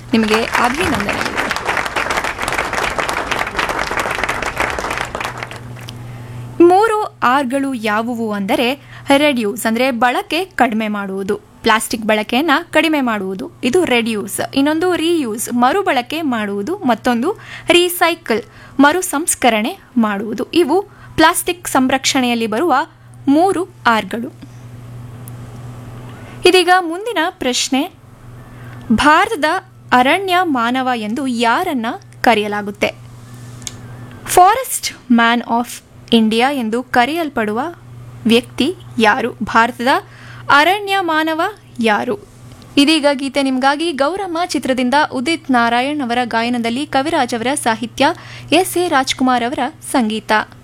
ನಿಮಗೆ ಅಭಿನಂದನೆಗಳು ಮೂರು ಆರ್ಗಳು ಯಾವುವು ಅಂದರೆ ರೆಡ್ಯೂಸ್ ಅಂದರೆ ಬಳಕೆ ಕಡಿಮೆ ಮಾಡುವುದು ಪ್ಲಾಸ್ಟಿಕ್ ಬಳಕೆಯನ್ನು ಕಡಿಮೆ ಮಾಡುವುದು ಇದು ರೆಡ್ಯೂಸ್ ಇನ್ನೊಂದು ರೀಯೂಸ್ ಮರುಬಳಕೆ ಮಾಡುವುದು ಮತ್ತೊಂದು ರೀಸೈಕಲ್ ಮರು ಸಂಸ್ಕರಣೆ ಮಾಡುವುದು ಇವು ಪ್ಲಾಸ್ಟಿಕ್ ಸಂರಕ್ಷಣೆಯಲ್ಲಿ ಬರುವ ಮೂರು ಆರ್ಗಳು ಇದೀಗ ಮುಂದಿನ ಪ್ರಶ್ನೆ ಭಾರತದ ಅರಣ್ಯ ಮಾನವ ಎಂದು ಯಾರನ್ನ ಕರೆಯಲಾಗುತ್ತೆ ಫಾರೆಸ್ಟ್ ಮ್ಯಾನ್ ಆಫ್ ಇಂಡಿಯಾ ಎಂದು ಕರೆಯಲ್ಪಡುವ ವ್ಯಕ್ತಿ ಯಾರು ಭಾರತದ ಅರಣ್ಯ ಮಾನವ ಯಾರು ಇದೀಗ ಗೀತೆ ನಿಮಗಾಗಿ ಗೌರಮ್ಮ ಚಿತ್ರದಿಂದ ಉದಿತ್ ನಾರಾಯಣ್ ಅವರ ಗಾಯನದಲ್ಲಿ ಕವಿರಾಜ್ ಅವರ ಸಾಹಿತ್ಯ ಎಸ್ ಎ ರಾಜ್ಕುಮಾರ್ ಅವರ ಸಂಗೀತ